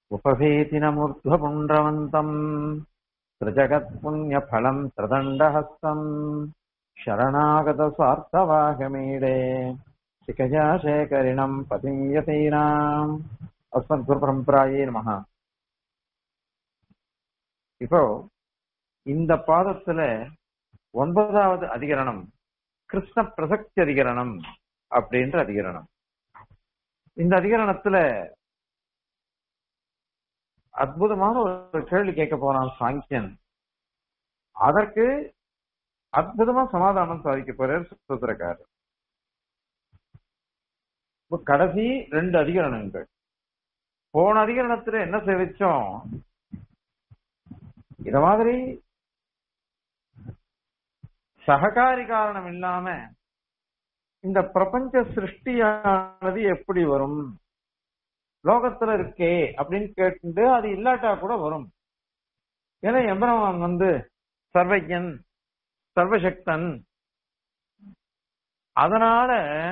उपभीतिनमूर्ध्वपुण्ड्रवन्तम् त्रिजगत्पुण्यफलम् त्रिदण्डहस्तम् शरणागतस्वार्थवाहमीडे शिखया शेखरिणम् पतिम् यतीनाम् அஸ்மத்குருபரம்பராயே நமஹ இப்போ இந்த பாதத்துல ஒன்பதாவது அதிகரணம் கிருஷ்ண பிரசக்தி அதிகரணம் அப்படின்ற அதிகரணம் இந்த அதிகரணத்துல அற்புதமான ஒரு கேள்வி கேட்க போறான் சாங்கியன் அதற்கு அற்புதமா சமாதானம் சாதிக்க போறார் சுத்திரக்காரர் இப்ப கடைசி ரெண்டு அதிகரணங்கள் போன அதிகரணத்துல என்ன சேவிச்சோம் இத மாதிரி சககாரி காரணம் இல்லாம இந்த பிரபஞ்ச சிருஷ்டியானது எப்படி வரும் லோகத்துல இருக்கே அப்படின்னு கேட்டு அது இல்லாட்டா கூட வரும் ஏன்னா எம்பரவான் வந்து சர்வஜன் சர்வசக்தன் அதனால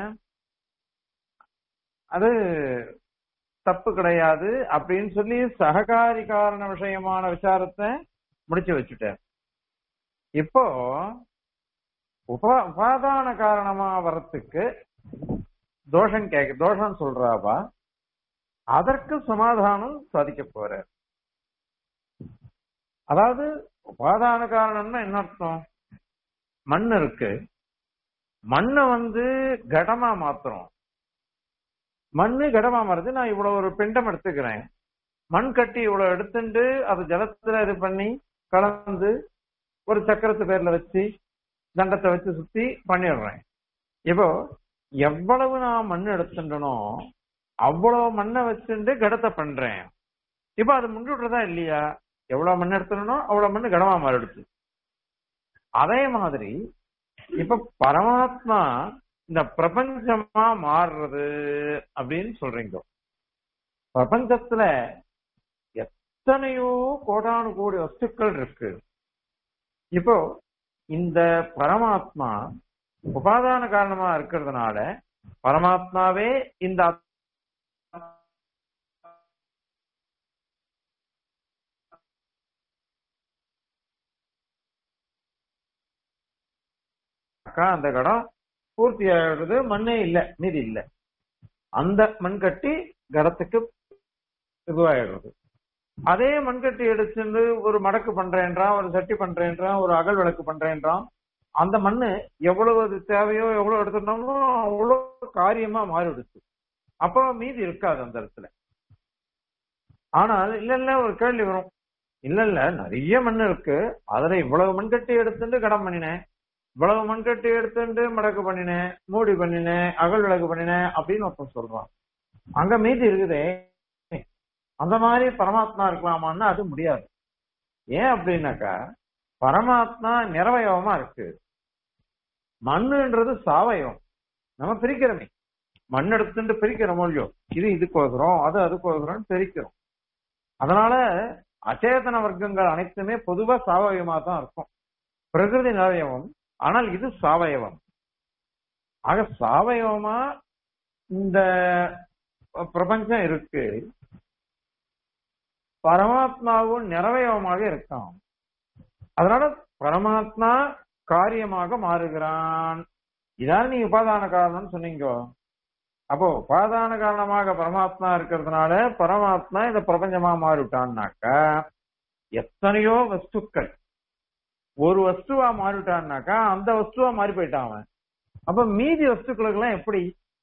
அது தப்பு கிடையாது அப்படின்னு சொல்லி சககாரி காரண விஷயமான விசாரத்தை முடிச்சு வச்சுட்டார் இப்போ உப உபாதான காரணமா வரத்துக்கு தோஷம் கேட்க தோஷம் சொல்றாவா அதற்கு சமாதானம் சாதிக்க போற அதாவது உபாதான காரணம்னா என்ன அர்த்தம் மண் இருக்கு மண்ணை வந்து கடமா மாத்துறோம் மண்ணு கடமா மாறுது நான் இவ்வளவு ஒரு பிண்டம் எடுத்துக்கிறேன் மண் கட்டி இவ்வளவு எடுத்துட்டு அது ஜலத்துல இது பண்ணி கலந்து ஒரு சக்கரத்து பேர்ல வச்சு தண்டத்தை வச்சு சுத்தி பண்ணிடுறேன் இப்போ எவ்வளவு நான் மண் எடுத்துட்டனோ அவ்வளவு மண்ணை வச்சுட்டு கடத்தை பண்றேன் இப்ப அது முன்னுடுறதா இல்லையா எவ்வளவு மண் எடுத்துனோ அவ்வளவு மண்ணு கடமா மாறிடுச்சு அதே மாதிரி இப்ப பரமாத்மா இந்த பிரபஞ்சமா மாறுறது அப்படின்னு சொல்றீங்க பிரபஞ்சத்துல எத்தனையோ கோடானு கோடி வஸ்துக்கள் இருக்கு இப்போ இந்த பரமாத்மா உபாதான காரணமா இருக்கிறதுனால பரமாத்மாவே இந்த அந்த கடம் பூர்த்தி ஆயிடுறது மண்ணே இல்ல மீதி இல்ல அந்த மண் கட்டி கடத்துக்கு இதுவாயிடுறது அதே மண்கட்டி எடுத்துட்டு ஒரு மடக்கு பண்றேன்றான் ஒரு சட்டி பண்றேன்றான் ஒரு அகல் விளக்கு பண்றேன்றான் அந்த மண்ணு எவ்வளவு அது தேவையோ எவ்வளவு எடுத்துட்டோமோ அவ்வளவு காரியமா மாறிடுச்சு அப்போ மீதி இருக்காது அந்த இடத்துல ஆனால் இல்ல இல்ல ஒரு கேள்வி வரும் இல்ல இல்ல நிறைய மண் இருக்கு அதுல இவ்வளவு மண்கட்டி எடுத்துட்டு கடம் பண்ணினேன் இவ்வளவு மண்கட்டி எடுத்துட்டு மடக்கு பண்ணினேன் மூடி பண்ணினேன் அகல் விளக்கு பண்ணினேன் அப்படின்னு ஒருத்தன் சொல்றான் அங்க மீதி இருக்குதே அந்த மாதிரி பரமாத்மா இருக்கலாமான்னு அது முடியாது ஏன் அப்படின்னாக்கா பரமாத்மா நிறவயவமா இருக்கு மண்ணுன்றது சாவயம் நம்ம பிரிக்கிறோமே மண் எடுத்துட்டு பிரிக்கிறோமோ இல்லையோ இது இதுக்கோசரம் அது அதுக்கோசரம் பிரிக்கிறோம் அதனால அச்சேதன வர்க்கங்கள் அனைத்துமே பொதுவா சாவயமா தான் இருக்கும் பிரகிருதி நிறவயவம் ஆனால் இது சாவயவம் ஆக சாவயவமா இந்த பிரபஞ்சம் இருக்கு பரமாத்மாவும் நிறவயவமாக இருக்கான் அதனால பரமாத்மா காரியமாக மாறுகிறான் இதான் நீ உபாதான காரணம் சொன்னீங்க அப்போ உபாதான காரணமாக பரமாத்மா இருக்கிறதுனால பரமாத்மா இந்த பிரபஞ்சமா மாறிவிட்டான்னாக்கா எத்தனையோ வஸ்துக்கள் ஒரு வஸ்துவா மாறிவிட்டான்னாக்கா அந்த வஸ்துவா மாறி போயிட்டான் அவன் அப்ப மீதி வஸ்துக்களுக்கு எல்லாம் எப்படி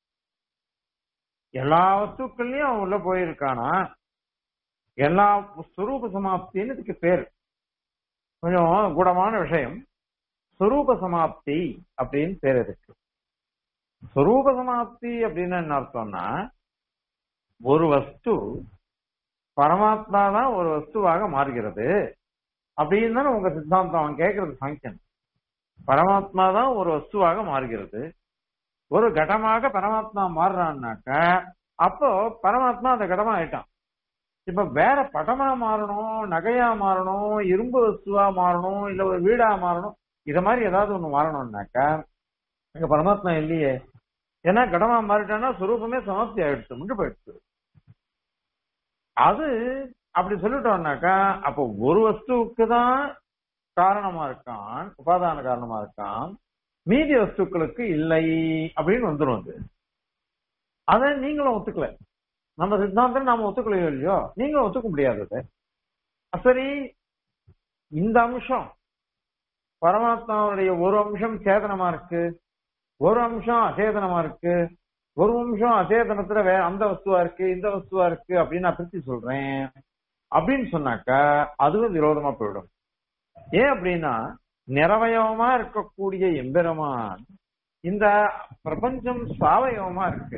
எல்லா வஸ்துக்கள்லயும் அவன் உள்ள போயிருக்கானா எல்லா சுரூப சமாப்தின்னு இதுக்கு பேர் கொஞ்சம் குடமான விஷயம் சுரூப சமாப்தி அப்படின்னு பேர் இருக்கு சுரூப சமாப்தி அப்படின்னு என்ன அர்த்தம்னா ஒரு வஸ்து பரமாத்மா தான் ஒரு வஸ்துவாக மாறுகிறது அப்படின்னு தானே உங்க சித்தாந்தம் அவன் கேட்கறது சாங்கியன் பரமாத்மா தான் ஒரு வஸ்துவாக மாறுகிறது ஒரு கடமாக பரமாத்மா மாறுறான்னாக்க அப்போ பரமாத்மா அந்த கடமா ஆயிட்டான் இப்ப வேற படமா மாறணும் நகையா மாறணும் இரும்பு வஸ்துவா மாறணும் இல்ல ஒரு வீடா மாறணும் இத மாதிரி ஏதாவது ஒண்ணு மாறணும்னாக்கா அங்க பரமாத்மா இல்லையே ஏன்னா கடமா மாறிட்டான்னா சுரூபமே சமாப்தி ஆயிடுச்சு முண்டு போயிடுச்சு அது அப்படி சொல்லிட்டோம்னாக்கா அப்போ ஒரு வஸ்துவுக்கு தான் காரணமா இருக்கான் உபாதான காரணமா இருக்கான் மீதி வஸ்துக்களுக்கு இல்லை அப்படின்னு வந்துடும் அது அதை நீங்களும் ஒத்துக்கல நம்ம சித்தாந்தம் நாம ஒத்துக்கலையோ இல்லையோ நீங்களும் ஒத்துக்க முடியாது அதை. சரி இந்த அம்சம் பரமாத்மாவுடைய ஒரு அம்சம் சேதனமா இருக்கு ஒரு அம்சம் அசேதனமா இருக்கு ஒரு அம்சம் அசேதனத்துல வேற அந்த வஸ்துவா இருக்கு இந்த வஸ்துவா இருக்கு அப்படின்னு நான் பிரிச்சு சொல்றேன் அப்படின்னு சொன்னாக்கா அதுவும் விரோதமா போயிடும் ஏன் அப்படின்னா நிறவயவமா இருக்கக்கூடிய எம்பெருமான் இந்த பிரபஞ்சம் சாவயவமா இருக்கு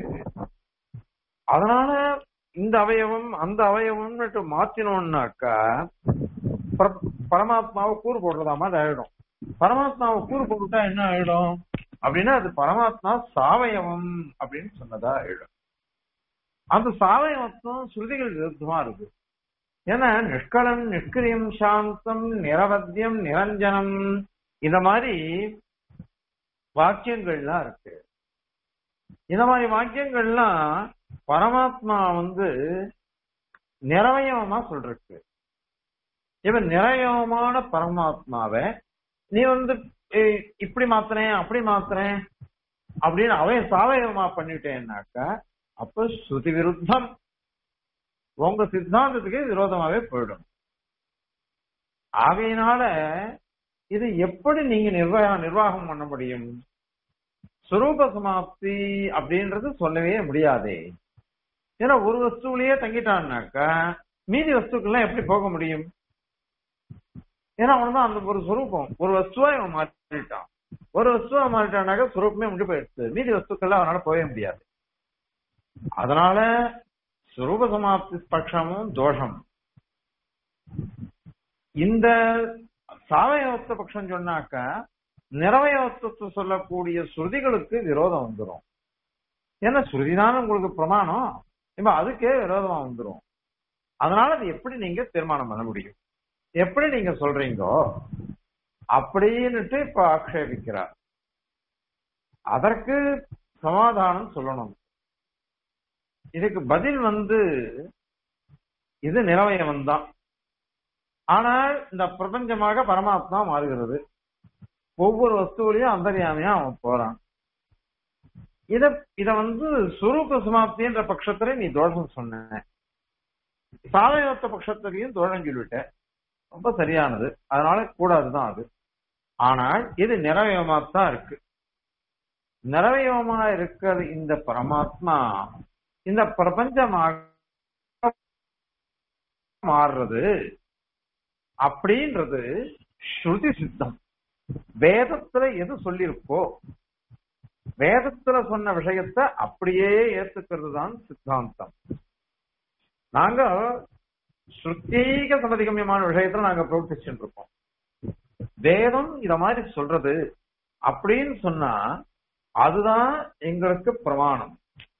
அதனால இந்த அவயவம் அந்த அவயவம்னுட்டு மாத்தினோம்னாக்கா பர- பரமாத்மாவை கூறு போடுறதா மாதிரி ஆயிடும் பரமாத்மாவை கூறு போட்டுட்டா என்ன ஆயிடும் அப்படின்னா அது பரமாத்மா சாவயவம் அப்படின்னு சொன்னதா ஆயிடும் அந்த சாவயவத்துவம் ஸ்ருதிகள் விருத்தமா இருக்கு ஏன்னா நிஷ்கலம் நிஷ்கிரியம் சாந்தம் நிரவத்தியம் நிரஞ்சனம் இந்த மாதிரி வாக்கியங்கள்லாம் இருக்கு இந்த மாதிரி வாக்கியங்கள்லாம் பரமாத்மா வந்து நிறவயமா சொல்றக்கு இவன் நிறையமான பரமாத்மாவை நீ வந்து ஏய், இப்படி மாத்துறேன் அப்படி மாத்துறேன் அப்படின்னு அவன் சாவயவமா பண்ணிட்டேன்னாக்கா அப்ப ஸ்ருதி விருத்தம் உங்க சித்தாந்தத்துக்கு விரோதமாவே போயிடும் ஆகையினால இது எப்படி நீங்க நிர்வாகம் நிர்வாகம் பண்ண முடியும் சுரூப சமாப்தி அப்படின்றது சொல்லவே முடியாதே ஏன்னா ஒரு வஸ்துவிலேயே தங்கிட்டான்னாக்கா மீதி வஸ்துக்கெல்லாம் எப்படி போக முடியும் ஏன்னா அவன்தான் அந்த ஒரு சுரூபம் ஒரு வஸ்துவா இவன் மாற்றிட்டான் ஒரு வஸ்துவா மாறிட்டானாக்கா சுரூபமே முடிஞ்சு போயிடுச்சு மீதி வஸ்துக்கள்லாம் அவனால போகவே முடியாது அதனால சுரூப சமாப்தி பட்சமும் தோஷம் இந்த சாவயவத்த பட்சம் சொன்னாக்கா நிறவயவத்துவத்தை சொல்லக்கூடிய ஸ்ருதிகளுக்கு விரோதம் வந்துடும் ஏன்னா ஸ்ருதிதான உங்களுக்கு பிரமாணம் இப்ப அதுக்கே விரோதமா வந்துடும் அதனால அது எப்படி நீங்க தீர்மானம் பண்ண முடியும் எப்படி நீங்க சொல்றீங்கோ அப்படின்னுட்டு இப்ப ஆக்ஷேபிக்கிறார் அதற்கு சமாதானம் சொல்லணும் இதுக்கு பதில் வந்து இது நிறவயவன் தான் ஆனால் இந்த பிரபஞ்சமாக பரமாத்மா மாறுகிறது ஒவ்வொரு வஸ்துவிலையும் அந்தர்யாமியா அவன் போறான் இத இத வந்து சுரூப சமாப்தின்ற பட்சத்துல நீ தோஷம் சொன்ன சாதகத்த பட்சத்திலையும் தோஷம் சொல்லிட்ட ரொம்ப சரியானது அதனால கூடாதுதான் அது ஆனால் இது நிறவயமா தான் இருக்கு நிறவயமா இருக்கிற இந்த பரமாத்மா இந்த பிரபஞ்சமாக மாறுறது அப்படின்றது ஸ்ருதி சித்தம் வேதத்துல எது சொல்லியிருக்கோ வேதத்துல சொன்ன விஷயத்த அப்படியே ஏத்துக்கிறது தான் சித்தாந்தம் நாங்க ஸ்ருத்தீக சமதிகமியமான விஷயத்துல நாங்க பிரவர்த்திச்சுட்டு இருக்கோம் வேதம் இத மாதிரி சொல்றது அப்படின்னு சொன்னா அதுதான் எங்களுக்கு பிரமாணம்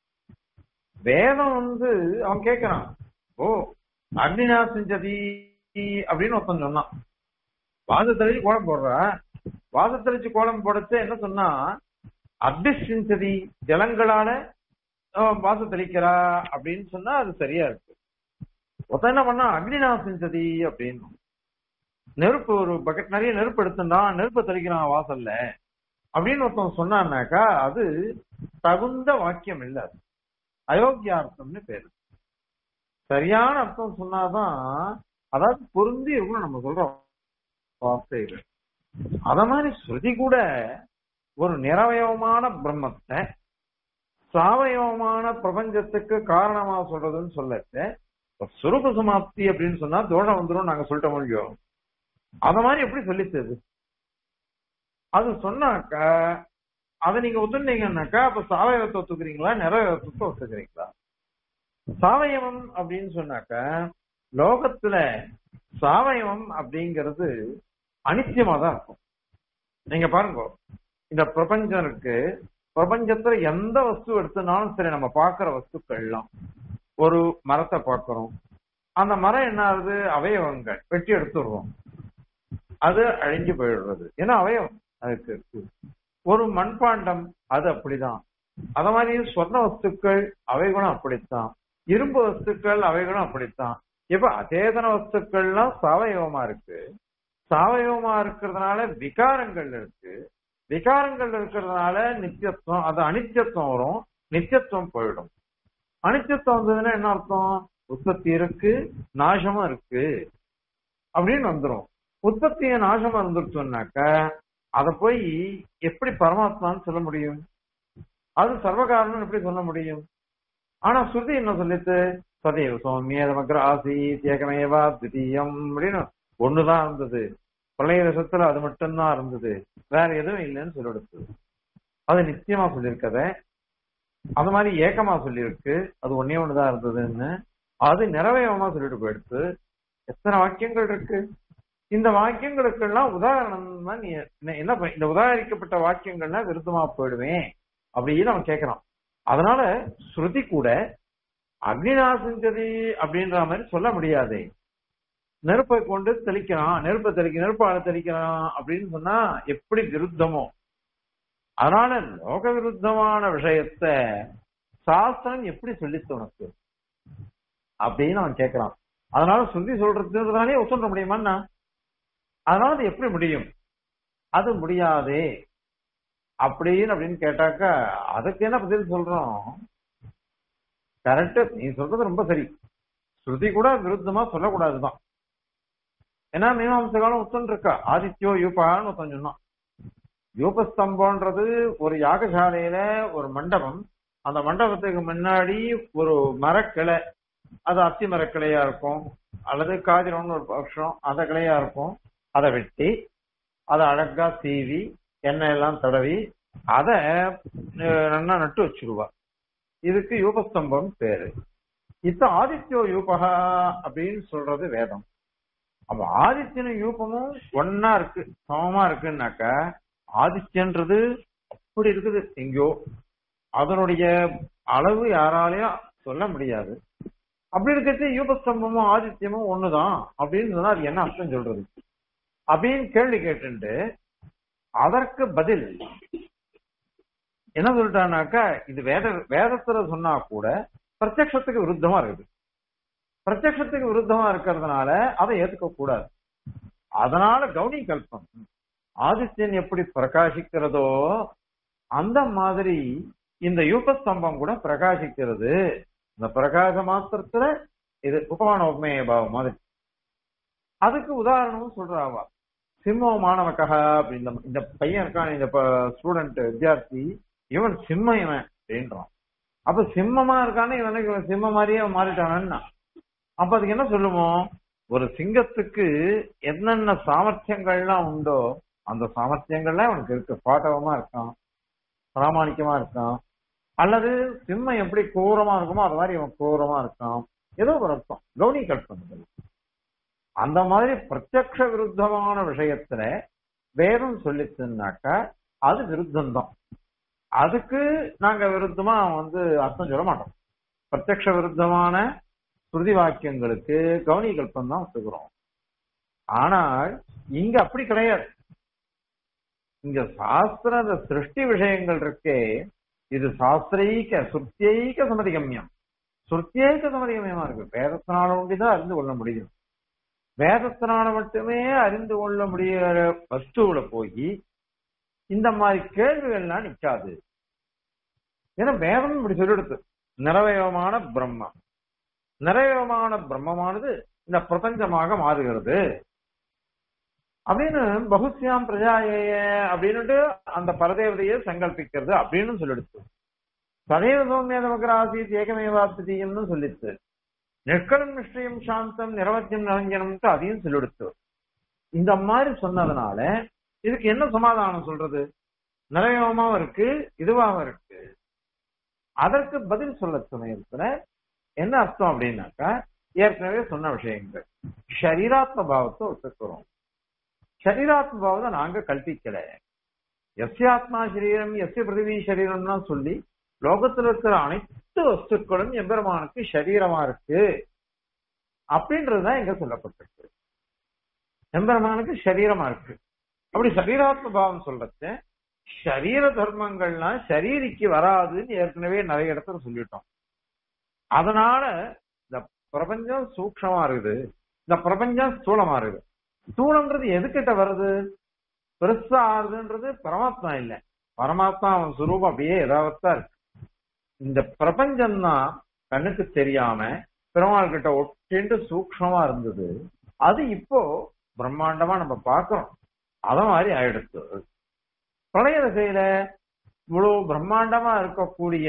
வேதம் வந்து அவன் கேக்குறான் ஓ அக்னினா செஞ்சதி அப்படின்னு ஒருத்தன் சொன்னான் வாசத்தளிச்சு கோலம் போடுறா வாசத்தளிச்சு கோலம் போடச்சு என்ன சொன்னா அபிஷிஞ்சதி ஜலங்களால அஹ், வாச தெளிக்கிறா அப்படின்னு சொன்னா அது சரியா இருக்கு ஒருத்தன் என்ன பண்ணா அக்னினா செஞ்சதி அப்படின்னு நெருப்பு ஒரு பக்கெட் நிறைய நெருப்பு எடுத்துட்டான் நெருப்பு தெளிக்கிறான் வாசல்ல அப்படின்னு ஒருத்தன் சொன்னான்னாக்கா அது தகுந்த வாக்கியம் இல்ல அது அயோக்கியார்த்தம்னு பேரு சரியான அர்த்தம் சொன்னாதான் அதாவது பொருந்தி இருக்கணும் நம்ம சொல்றோம் வார்த்தைகள் அத மாதிரி ஸ்ருதி கூட ஒரு நிறவயவமான பிரம்மத்தை சாவயவமான பிரபஞ்சத்துக்கு காரணமா சொல்றதுன்னு சொல்லட்டு சுரூப சமாப்தி அப்படின்னு சொன்னா தோஷம் வந்துடும் நாங்க சொல்லிட்டோம் இல்லையோ அத மாதிரி எப்படி சொல்லித்தது அது சொன்னாக்க அதை நீங்க ஒத்துனீங்கன்னாக்கா அப்ப சாவயவத்தை ஒத்துக்கிறீங்களா நிறவயவத்தை ஒத்துக்கிறீங்களா சாவயவம் அப்படின்னு சொன்னாக்க லோகத்துல சாவயவம் அப்படிங்கிறது அனித்தியமா தான் இருக்கும் நீங்க பாருங்க இந்த பிரபஞ்சம் இருக்கு பிரபஞ்சத்துல எந்த வஸ்து எடுத்தனாலும் சரி நம்ம பார்க்கிற வஸ்துக்கள்லாம் ஒரு மரத்தை பார்க்கிறோம் அந்த மரம் என்ன ஆகுது அவயவங்கள் வெட்டி எடுத்துடுறோம் அது அழிஞ்சு போயிடுறது ஏன்னா அவயவம் அதுக்கு இருக்கு ஒரு மண்பாண்டம் அது அப்படிதான் அத மாதிரி சொர்ண வஸ்துக்கள் அவைகளும் அப்படித்தான் இரும்பு வஸ்துக்கள் அவைகளும் அப்படித்தான் இப்ப அச்சேதன வஸ்துக்கள்லாம் சாவயவமா இருக்கு சாவயவமா இருக்கிறதுனால விகாரங்கள் இருக்கு விகாரங்கள் இருக்கிறதுனால நித்தியத்துவம் அது அனித்தியத்துவம் வரும் நித்தியத்துவம் போயிடும் அனித்தியத்துவம் வந்ததுன்னா என்ன அர்த்தம் உற்பத்தி இருக்கு நாசமும் இருக்கு அப்படின்னு வந்துரும் உற்பத்திய நாசமா இருந்துருச்சோம்னாக்க அத போய் எப்படி பரமாத்மான்னு சொல்ல முடியும் அது சர்வகாரணம் எப்படி சொல்ல முடியும் ஆனா ஸ்ருதி என்ன சொல்லித்து சதேவ சௌமிய நமக்கு ஆசி ஏகமேவா திடீயம் அப்படின்னு ஒண்ணுதான் இருந்தது பழைய ரசத்துல அது மட்டும்தான் இருந்தது வேற எதுவும் இல்லைன்னு சொல்லிடுச்சு அது நிச்சயமா சொல்லியிருக்கத அது மாதிரி ஏக்கமா சொல்லியிருக்கு அது ஒன்னே ஒண்ணுதான் இருந்ததுன்னு அது நிறைவேறமா சொல்லிட்டு போயிடுச்சு எத்தனை வாக்கியங்கள் இருக்கு இந்த வாக்கியங்களுக்கெல்லாம் உதாரணம் தான் நீ என்ன- என்ன பண்ண- இந்த உதாகரிக்கப்பட்ட வாக்கியங்கள்லாம் விருத்தமா போயிடுவேன் அப்படின்னு அவன் கேட்கறான் அதனால ஸ்ருதி கூட அக்னிநாசஞ்சதி அப்படின்ற மாதிரி சொல்ல முடியாது நெருப்பை கொண்டு தெளிக்கிறான் நெருப்பை தெளிக்க நெருப்பால தெளிக்கிறான் அப்படின்னு சொன்னா எப்படி விருத்தமோ அதனால லோக விருத்தமான விஷயத்த சாஸ்திரம் எப்படி சொல்லித்து உனக்கு அப்படின்னு அவன் கேட்கறான் அதனால சொல்லி சொல்றதுனாலே ஒத்துண்ட முடியுமான்னா அதனால அது எப்படி முடியும் அது முடியாதே அப்படின்னு அப்படின்னு கேட்டாக்கா அதுக்கு என்ன பதில் சொல்றோம் கரெக்ட் நீ சொல்றது ரொம்ப சரி ஸ்ருதி கூட விருத்தமா சொல்லக்கூடாதுதான் ஏன்னா மீமாம்ச காலம் ஒத்துன்னு இருக்கா ஆதித்யோ யூபான்னு ஒருத்தன் சொன்னான் யூபஸ்தம்பம்ன்றது ஒரு யாகசாலையில ஒரு மண்டபம் அந்த மண்டபத்துக்கு முன்னாடி ஒரு மரக்கிளை அது அத்தி மரக்கிளையா இருக்கும் அல்லது காதிரம்னு ஒரு பட்சம் அந்த கிளையா இருக்கும் அதை வெட்டி அதை அழகா சீவி எண்ணெய் எல்லாம் தடவி அதை நல்லா நட்டு வச்சிருவா இதுக்கு யூபஸ்தம்பம் பேரு இப்ப ஆதித்யோ யூபகா அப்படின்னு சொல்றது வேதம் அப்ப ஆதித்யனும் யூபமும் ஒன்னா இருக்கு சமமா இருக்குன்னாக்க ஆதித்யன்றது அப்படி இருக்குது எங்கேயோ அதனுடைய அளவு யாராலையும் சொல்ல முடியாது அப்படி இருக்கிறது யூபஸ்தம்பமும் ஆதித்யமும் ஒண்ணுதான் அப்படின்னு சொன்னா அது என்ன அர்த்தம் சொல்றது அப்படின்னு கேள்வி கேட்டுட்டு அதற்கு பதில் என்ன சொல்லிட்டானாக்கா இது வேத வேதத்துல சொன்னா கூட பிரத்யக்ஷத்துக்கு விருத்தமா இருக்குது பிரத்யக்ஷத்துக்கு விருத்தமா இருக்கிறதுனால அதை ஏத்துக்க கூடாது அதனால கௌனி கல்பம் ஆதித்யன் எப்படி பிரகாசிக்கிறதோ அந்த மாதிரி இந்த யூபஸ்தம்பம் கூட பிரகாசிக்கிறது இந்த பிரகாச மாத்திரத்துல இது உபமான உபமேய பாவம் மாதிரி அதுக்கு உதாரணமும் சொல்றாவா சிம்மோ மாணவக்கா அப்படின்னு இந்த பையன் இருக்கான் இந்த ஸ்டூடெண்ட் வித்தியார்த்தி இவன் சிம்ம இவன் அப்படின்றான் அப்ப சிம்மமா இருக்கானே இவனுக்கு இவன் சிம்ம மாதிரியே அவன் மாறிட்டானா அப்ப அதுக்கு என்ன சொல்லுவோம் ஒரு சிங்கத்துக்கு என்னென்ன சாமர்த்தியங்கள்லாம் உண்டோ அந்த சாமர்த்தியங்கள்லாம் அவனுக்கு இருக்கு பாட்டவமா இருக்கான் பிராமணிக்கமா இருக்கான் அல்லது சிம்மம் எப்படி கோரமா இருக்குமோ அது மாதிரி இவன் கோரமா இருக்கான் ஏதோ ஒரு அர்த்தம் கௌனி கல்பனை அந்த மாதிரி பிரத்யக்ஷ விருத்தமான விஷயத்துல வேதம் சொல்லிச்சுன்னாக்கா அது விருத்தம் தான் அதுக்கு நாங்க விருத்தமா வந்து அர்த்தம் சொல்ல மாட்டோம் பிரத்யக்ஷ விருத்தமான ஸ்ருதி வாக்கியங்களுக்கு கவனி கல்பம் தான் ஒத்துக்கிறோம் ஆனால் இங்க அப்படி கிடையாது இங்க சாஸ்திர அந்த சிருஷ்டி விஷயங்கள் இருக்கே இது சாஸ்திரைக்க சுத்தியைக்க சமதிகமியம் சுத்தியைக்க சமதிகமியமா இருக்கு வேதத்தினால ஒண்டிதான் அறிந்து கொள்ள முடியும் வேதத்தினால மட்டுமே அறிந்து கொள்ள முடிகிற வஸ்துவில போய் இந்த மாதிரி கேள்விகள்லாம் நிக்காது ஏன்னா வேதம் இப்படி சொல்லிடுது நிறவயமான பிரம்மம் நிறைவமான பிரம்மமானது இந்த பிரபஞ்சமாக மாறுகிறது அப்படின்னு பகுசியாம் பிரஜாயேய அப்படின்னுட்டு அந்த பரதேவதையை சங்கல்பிக்கிறது அப்படின்னு சொல்லிடுச்சு சதைவ சௌமிய நமக்கு ஆசித் ஏகமேவாத்தியம்னு சொல்லிச்சு நெற்கடன் நிஷ்டயம் சாந்தம் நிரவத்தியம் நிரஞ்சனம்ட்டு அதையும் சொல்லிடுச்சு இந்த மாதிரி சொன்னதுனால இதுக்கு என்ன சமாதானம் சொல்றது நிறையமாவும் இருக்கு இதுவாகவும் இருக்கு அதற்கு பதில் சொல்ல சமயத்துல என்ன அர்த்தம் அப்படின்னாக்கா ஏற்கனவே சொன்ன விஷயங்கள் ஷரீராத்ம பாவத்தை ஒத்துக்கிறோம் ஷரீராத்ம பாவத்தை நாங்க கல்பிக்கல எஸ்யாத்மா சரீரம் எஸ்ய பிருத்திவி சரீரம்னா சொல்லி லோகத்துல இருக்கிற அனைத்து வஸ்துக்களும் எம்பெருமானுக்கு சரீரமா இருக்கு அப்படின்றதுதான் இங்க சொல்லப்பட்டிருக்கு எம்பெருமானுக்கு சரீரமா இருக்கு அப்படி சரீராத்ம பாவம் சொல்றச்ச சரீர தர்மங்கள்லாம் சரீரிக்கு வராதுன்னு ஏற்கனவே நிறைய இடத்துல சொல்லிட்டோம் அதனால இந்த பிரபஞ்சம் சூக்ஷமா இருக்குது இந்த பிரபஞ்சம் ஸ்தூலமா இருக்குது ஸ்தூலம்ன்றது எதுக்கிட்ட வருது பெருசா ஆறுதுன்றது பரமாத்மா இல்ல பரமாத்மா அவன் சுரூபம் அப்படியே எதாவத்தான் இருக்கு இந்த பிரபஞ்சம் தான் கண்ணுக்கு தெரியாம பெருமாள் கிட்ட ஒட்டிண்டு சூக்ஷமா இருந்தது அது இப்போ பிரம்மாண்டமா நம்ம பார்க்கிறோம் அத மாதிரி ஆயிடுச்சு பிரளய திசையில இவ்வளவு பிரம்மாண்டமா இருக்கக்கூடிய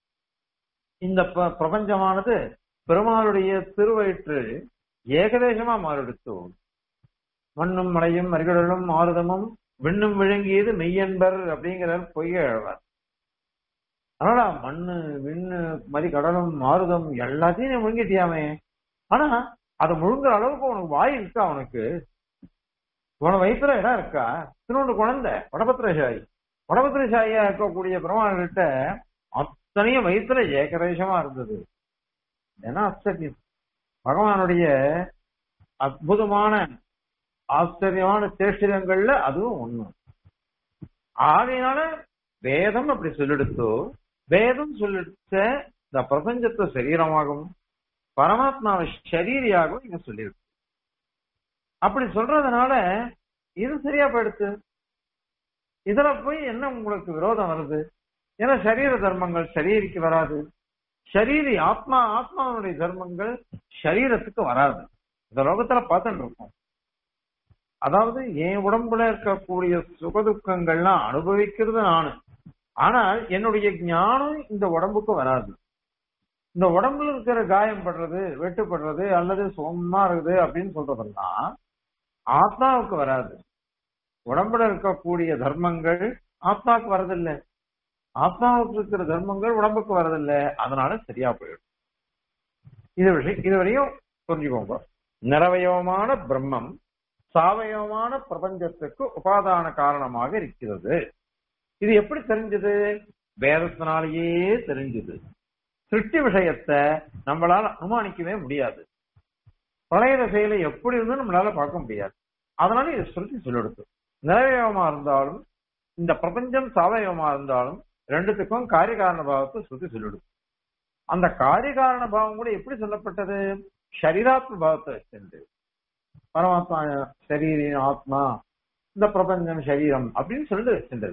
இந்த ப- பிரபஞ்சமானது பெருமாளுடைய திருவயிற்று ஏகதேசமா மாறிடுச்சு மண்ணும் மலையும் மறிகடலும் மாறுதமும் விண்ணும் விழுங்கியது மெய்யன்பர் அப்படிங்கிறார் பொய்ய எழுவார் அதனால மண்ணு விண்ணு மறி கடலும் மாறுதம் எல்லாத்தையும் நீ முழுங்கிட்டியாமே ஆனா அதை முழுங்குற அளவுக்கு உனக்கு வாய் இருக்கா அவனுக்கு உன வயிற்றுல இடம் இருக்கா திருவண்ணு குழந்தை வடபத்திரசாயி வடபத்திரசாயியா இருக்கக்கூடிய பெருமாள்கிட்ட அத்தனையும் வயிற்றுல ஏகதேசமா இருந்தது ஏன்னா ஆச்சரியம் பகவானுடைய அற்புதமான ஆச்சரியமான சேஷ்டிதங்கள்ல அதுவும் ஒண்ணு ஆகையினால வேதம் அப்படி சொல்லிடுத்தோ வேதம் சொல்லிடுச்ச இந்த பிரபஞ்சத்தை சரீரமாகவும் பரமாத்மாவை ஷரீரியாகவும் இங்க சொல்லியிருக்கு அப்படி சொல்றதுனால இது சரியா போயிடுச்சு இதுல போய் என்ன உங்களுக்கு விரோதம் வருது ஏன்னா சரீர தர்மங்கள் சரீரிக்கு வராது ஷரீரி ஆத்மா ஆத்மாவுடைய தர்மங்கள் சரீரத்துக்கு வராது இந்த லோகத்துல பார்த்துட்டு இருக்கோம் அதாவது என் உடம்புல இருக்கக்கூடிய சுகதுக்கங்கள்லாம் அனுபவிக்கிறது நானு ஆனால் என்னுடைய ஞானம் இந்த உடம்புக்கு வராது இந்த உடம்புல இருக்கிற காயம் படுறது வெட்டுப்படுறது அல்லது சுகமா இருக்குது அப்படின்னு சொல்றதெல்லாம் ஆத்மாவுக்கு வராது உடம்புல இருக்கக்கூடிய தர்மங்கள் ஆத்மாவுக்கு வரதில்லை ஆத்மாவுக்கு இருக்கிற தர்மங்கள் உடம்புக்கு வரதில்லை அதனால சரியா போயிடும் இது விஷயம் இது வரையும் புரிஞ்சுக்கோங்க நிறவயவமான பிரம்மம் சாவயவமான பிரபஞ்சத்துக்கு உபாதான காரணமாக இருக்கிறது இது எப்படி தெரிஞ்சது வேதத்தினாலேயே தெரிஞ்சது சிருஷ்டி விஷயத்தை நம்மளால அனுமானிக்கவே முடியாது பழைய திசையில எப்படி இருந்தும் நம்மளால பார்க்க முடியாது அதனால இது சுருத்தி சொல்லிடுது நிறவயவமா இருந்தாலும் இந்த பிரபஞ்சம் சாவயவமா இருந்தாலும் ரெண்டுத்துக்கும் காரியகாரண பாவத்தை சுருத்தி சொல்லிடுது அந்த காரியகாரண பாவம் கூட எப்படி சொல்லப்பட்டது ஷரீராத்ம பாவத்தை வச்சிருந்து பரமாத்மா சரீரி ஆத்மா இந்த பிரபஞ்சம் சரீரம் அப்படின்னு சொல்லிட்டு வச்சிருந்தது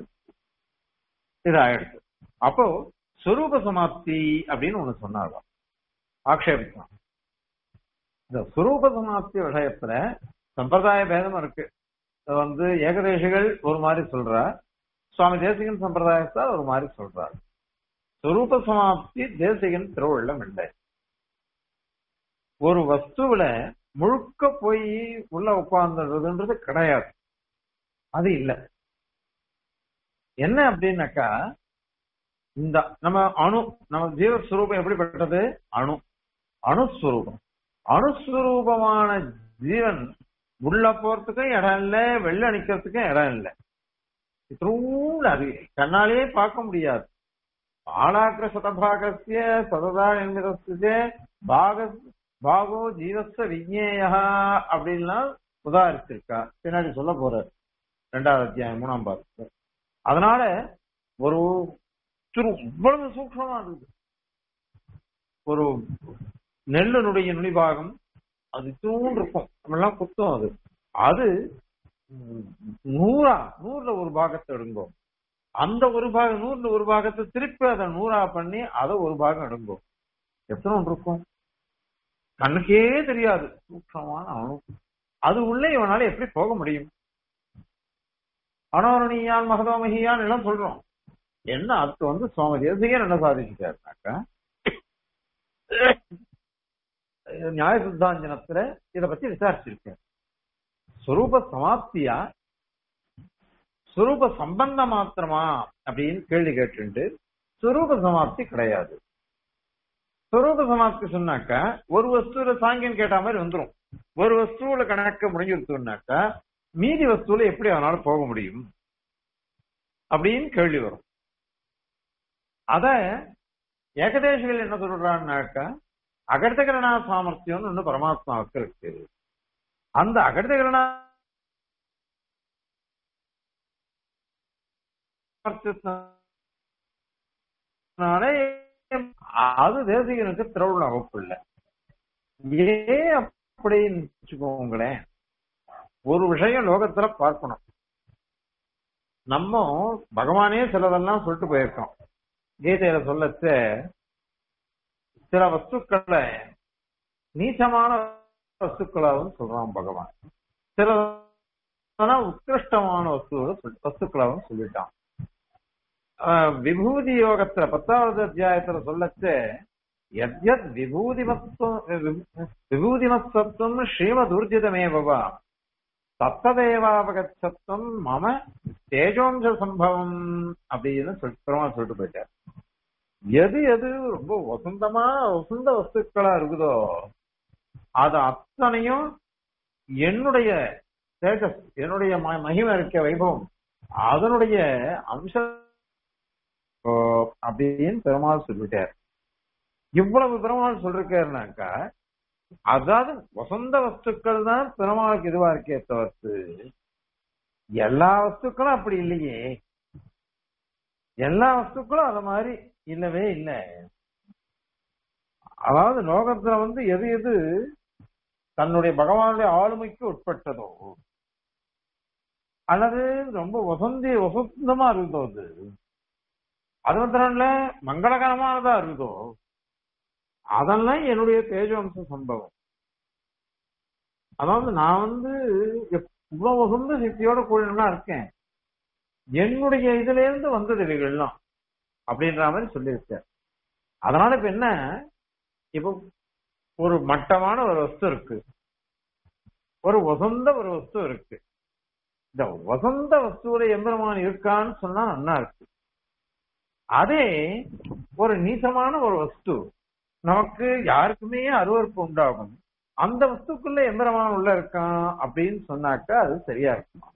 இது ஆயிடுச்சு அப்போ சுரூப சமாப்தி அப்படின்னு ஒண்ணு சொன்னாங்க ஆக்ஷேபிக்கலாம் இந்த சுரூப சமாப்தி விஷயத்துல சம்பிரதாய பேதம் இருக்கு இது வந்து ஏகதேசிகள் ஒரு மாதிரி சொல்றா சுவாமி தேசிகன் சம்பிரதாயத்தால் ஒரு மாதிரி சொல்றார் சுரூப சமாப்தி தேசிகன் திருவள்ளம் இல்லை ஒரு வஸ்துவில முழுக்க போய் உள்ள உட்கார்ந்துடுறதுன்றது கிடையாது அது இல்ல என்ன அப்படின்னாக்கா இந்த நம்ம அணு நம்ம ஜீவஸ்வரூபம் எப்படிப்பட்டது அணு அணுஸ்வரூபம் அணுஸ்வரூபமான ஜீவன் உள்ள போறதுக்கும் இடம் இல்ல வெளில நிக்கிறதுக்கும் இடம் இல்ல இத்தூண்டு அது கண்ணாலேயே பார்க்க முடியாது ஆளாக்கிர சதபாகசிய சததா நிர்மிதஸ்ய பாக பாகோ ஜீவஸ்வ விஜ்ஞேயா அப்படின்லாம் உதாரிச்சிருக்கா பின்னாடி சொல்ல போறாரு ரெண்டாவது அத்தியாயம் மூணாம் பாகத்துல அதனால ஒரு திரு இவ்வளவு சூக்ஷமா இருக்குது ஒரு நெல்லுனுடைய நுனிபாகம் அது தூண் இருக்கும் நம்மெல்லாம் குத்தம் அது அது ம், நூறா நூறுல ஒரு பாகத்தை எடுங்கோ அந்த ஒரு பாகம் நூறுல ஒரு பாகத்தை திருப்பி அதை நூறா பண்ணி அதை ஒரு பாகம் எடுங்கோ எத்தனை ஒன்று இருக்கும் கண்ணுக்கே தெரியாது சூக்ஷமான அணு அது உள்ளே இவனால எப்படி போக முடியும் அனோரணியான் மகதோமகியான் எல்லாம் சொல்றோம் என்ன அதுக்கு வந்து சுவாமி தேசிகன் என்ன சாதிச்சுட்டாருனாக்கா நியாய சித்தாஞ்சனத்துல இத பத்தி விசாரிச்சிருக்கேன் சுரூப சமாப்தியா சுரூப சம்பந்த மாத்திரமா அப்படின்னு கேள்வி கேட்டு சுரூப சமாப்தி கிடையாது சுரூப சமாப்தி சொன்னாக்கா ஒரு வஸ்துல சாங்கியம் கேட்ட மாதிரி வந்துரும் ஒரு வஸ்துவில கணக்க முடிஞ்சிருச்சுனாக்கா மீதி வஸ்துல எப்படி அவனால போக முடியும் அப்படின்னு கேள்வி வரும் அத ஏகதேசிகள் என்ன சொல்றான்னாக்கா அகர்த்தகரணா சாமர்த்தியம்னு ஒண்ணு பரமாத்மாவுக்கு இருக்கு அந்த அகர்த்தகரணா சாமர்த்தியத்தினாலே அது தேசிகனுக்கு திருவுள்ள வகுப்பு இல்லை ஏன் அப்படின்னு வச்சுக்கோங்களேன் ஒரு விஷயம் லோகத்துல பார்க்கணும் நம்ம பகவானே சிலதெல்லாம் சொல்லிட்டு போயிருக்கோம் கீதையில சொல்லச்ச சில வஸ்துக்களை நீச்சமான வஸ்துக்களாகவும் சொல்றான் பகவான் சில உத்கிருஷ்டமான வஸ்துகளை வஸ்துக்களாகவும் சொல்லிட்டான் விபூதி யோகத்துல பத்தாவது அத்தியாயத்துல சொல்லச்சு எத்யத் விபூதிமத்துவம் விபூதிமத்வம் ஸ்ரீமதூர்ஜிதமேவா தத்ததேவாவகச்சத்துவம் மம தேஜோஞ்ச சம்பவம் அப்படின்னு சொல்லி பெருமாள் சொல்லிட்டு போயிட்டார் எது எது ரொம்ப வசந்தமா வசந்த வஸ்துக்களா இருக்குதோ அது அத்தனையும் என்னுடைய தேஜஸ் என்னுடைய மகிமை இருக்க வைபவம் அதனுடைய அம்சம் அப்படின்னு பெருமாள் சொல்லிட்டார் இவ்வளவு பெருமாள் சொல்லிருக்காருனாக்கா அதாவது வசந்த வஸ்துக்கள் தான் பெருமாளுக்கு இதுவா இருக்கே தவிர்த்து எல்லா வஸ்துக்களும் அப்படி இல்லையே எல்லா வஸ்துக்களும் அது மாதிரி இல்லவே இல்லை அதாவது லோகத்துல வந்து எது எது தன்னுடைய பகவானுடைய ஆளுமைக்கு உட்பட்டதோ அல்லது ரொம்ப வசந்தி வசந்தமா இருக்குதோ அது அது மாத்திரம் இல்ல மங்களகரமானதா இருக்குதோ அதெல்லாம் என்னுடைய தேஜவம்ச சம்பவம் அதாவது நான் வந்து இவ்வளவு வசந்த சக்தியோட கூடலாம் இருக்கேன் என்னுடைய இதுல இருந்து வந்தது இவைகள்லாம் அப்படின்ற மாதிரி சொல்லியிருக்கார் அதனால இப்ப என்ன இப்போ ஒரு மட்டமான ஒரு வஸ்து இருக்கு ஒரு வசந்த ஒரு வஸ்து இருக்கு இந்த வசந்த வஸ்துவில எம்பெருமான் இருக்கான்னு சொன்னா நல்லா இருக்கு அதே ஒரு நீசமான ஒரு வஸ்து நமக்கு யாருக்குமே அருவறுப்பு உண்டாகும் அந்த வஸ்துக்குள்ள எம்பெருமான் உள்ள இருக்கான் அப்படின்னு சொன்னாக்கா அது சரியா இருக்கும்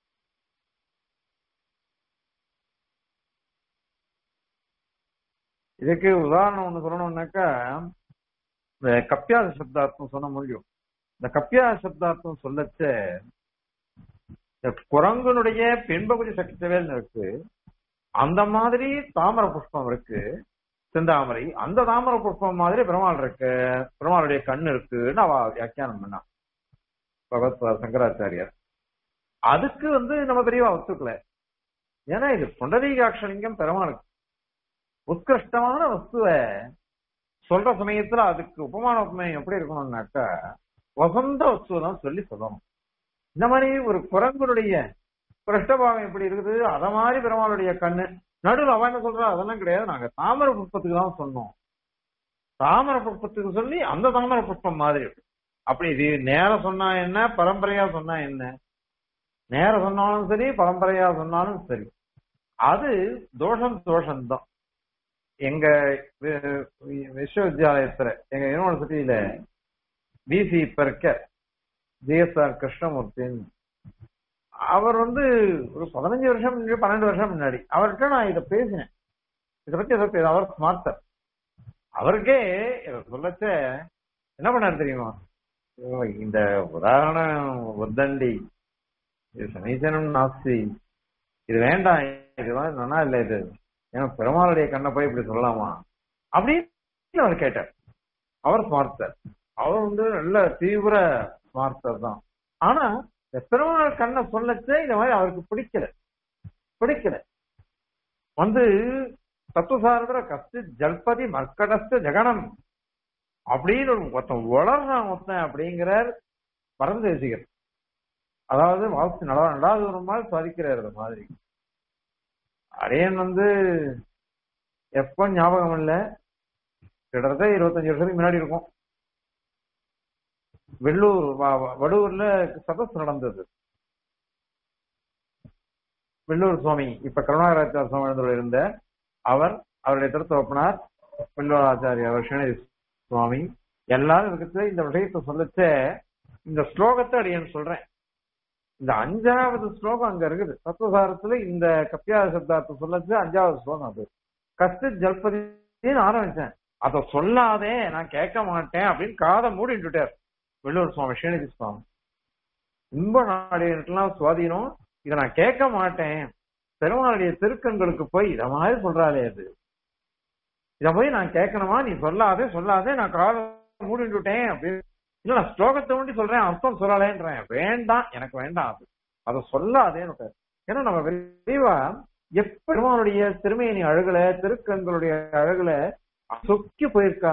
இதுக்கு உதாரணம் ஒண்ணு சொல்லணும்னாக்கா இந்த கப்பியாத சப்தார்த்தம் சொன்ன முடியும் இந்த கப்பியாத சப்தார்த்தம் சொல்லச்ச இந்த குரங்கனுடைய பெண்பகுதி சக்திவேல் இருக்கு அந்த மாதிரி தாமர புஷ்பம் இருக்கு செந்தாமரை அந்த தாமர புஷ்பம் மாதிரி பெருமாள் இருக்கு பெருமாளுடைய கண் இருக்குன்னு அவ வியாக்கியானம் பண்ணா பகவத் சங்கராச்சாரியார் அதுக்கு வந்து நம்ம பெரியவா ஒத்துக்கல ஏன்னா இது புண்டரீகாட்சலிங்கம் பெருமாளுக்கு உத்கிருஷ்டமான வஸ்துவை சொல்ற சமயத்துல அதுக்கு உபமான உபமயம் எப்படி இருக்கணும்னாக்கா வசந்த வஸ்துவை தான் சொல்லி சொல்லணும் இந்த மாதிரி ஒரு குரங்குடைய கிருஷ்ணபாவம் எப்படி இருக்குது அத மாதிரி பெருமாளுடைய கண்ணு நடுவில் அவன் என்ன சொல்றா அதெல்லாம் கிடையாது நாங்க தாமர புஷ்பத்துக்கு தான் சொன்னோம் தாமர புஷ்பத்துக்கு சொல்லி அந்த தாமர புஷ்பம் மாதிரி இருக்கு அப்படி இது நேரம் சொன்னா என்ன பரம்பரையா சொன்னா என்ன நேரம் சொன்னாலும் சரி பரம்பரையா சொன்னாலும் சரி அது தோஷம் தோஷம்தான் எங்க விஸ்வவித்யாலயத்துல எங்க யூனிவர்சிட்டியில பிசி இப்ப இருக்க ஜிஎஸ்ஆர் கிருஷ்ணமூர்த்தின்னு அவர் வந்து ஒரு பதினஞ்சு வருஷம் முன்னாடி பன்னெண்டு வருஷம் முன்னாடி அவர்கிட்ட நான் இதை பேசினேன் இதை பத்தி எதை அவர் ஸ்மார்த்தர் அவருக்கே இதை சொல்லச்ச என்ன பண்ணாரு தெரியுமா இந்த உதாரணம் ஒத்தண்டி இது சமீசனம் நாஸ்தி இது வேண்டாம் இது வந்து நல்லா இல்லை இது ஏன்னா பெருமாளுடைய கண்ணை போய் இப்படி சொல்லலாமா அப்படின்னு அவர் கேட்டார் அவர் ஸ்மார்த்தர் அவர் வந்து நல்ல தீவிர ஸ்மார்த்தர் தான் ஆனா இந்த பெருமாள் கண்ணை சொல்லச்சே இந்த மாதிரி அவருக்கு பிடிக்கல பிடிக்கல வந்து தத்துவசாரத்துல கஸ்து ஜல்பதி மர்க்கடஸ்து ஜெகனம் அப்படின்னு ஒருத்தன் வளர்றான் ஒருத்தன் அப்படிங்கிறார் பரந்து தேசிகர் அதாவது வாசி நல்லா நடாது ஒரு மாதிரி சாதிக்கிறார் அந்த மாதிரி அரியன் வந்து எப்ப ஞாபகம் இல்ல கிட்டத்தட்ட இருபத்தஞ்சு வருஷத்துக்கு முன்னாடி இருக்கும் வெள்ளூர் வடூர்ல சதஸ் நடந்தது வெள்ளூர் சுவாமி இப்ப கருணாகராச்சார சுவாமி இருந்த அவர் அவருடைய திருத்தோப்பனார் வெள்ளூராச்சாரிய அவர் ஸ்ரீநிதி சுவாமி எல்லாரும் இருக்கிறது இந்த விஷயத்தை சொல்லச்ச இந்த ஸ்லோகத்தை அடியன்னு சொல்றேன் இந்த அஞ்சாவது ஸ்லோகம் அங்க இருக்குது தத்துவசாரத்துல இந்த கப்பியாத சப்தார்த்தம் சொல்லச்சு அஞ்சாவது ஸ்லோகம் அது கஸ்து ஜல்பதினு ஆரம்பிச்சேன் அத சொல்லாதே நான் கேட்க மாட்டேன் அப்படின்னு காதை மூடிட்டுட்டார் வெள்ளூர் சுவாமி ஸ்ரீநிதி சுவாமி இன்ப நாடியெல்லாம் சுவாதீனம் இதை நான் கேட்க மாட்டேன் பெருமாளுடைய திருக்கண்களுக்கு போய் இத மாதிரி சொல்றாளே அது இத போய் நான் கேட்கணுமா நீ சொல்லாதே சொல்லாதே நான் கால மூடிட்டுட்டேன் அப்படின்னு இல்ல நான் ஸ்லோகத்தை வேண்டி சொல்றேன் அர்த்தம் சொல்லலேன்றேன் வேண்டாம் எனக்கு வேண்டாம் அது அதை சொல்லாதேன்னு ஏன்னா நம்ம விரைவா எப்படி பெருமானுடைய திருமேனி அழகுல திருக்கண்களுடைய அழகுல சொக்கி போயிருக்கா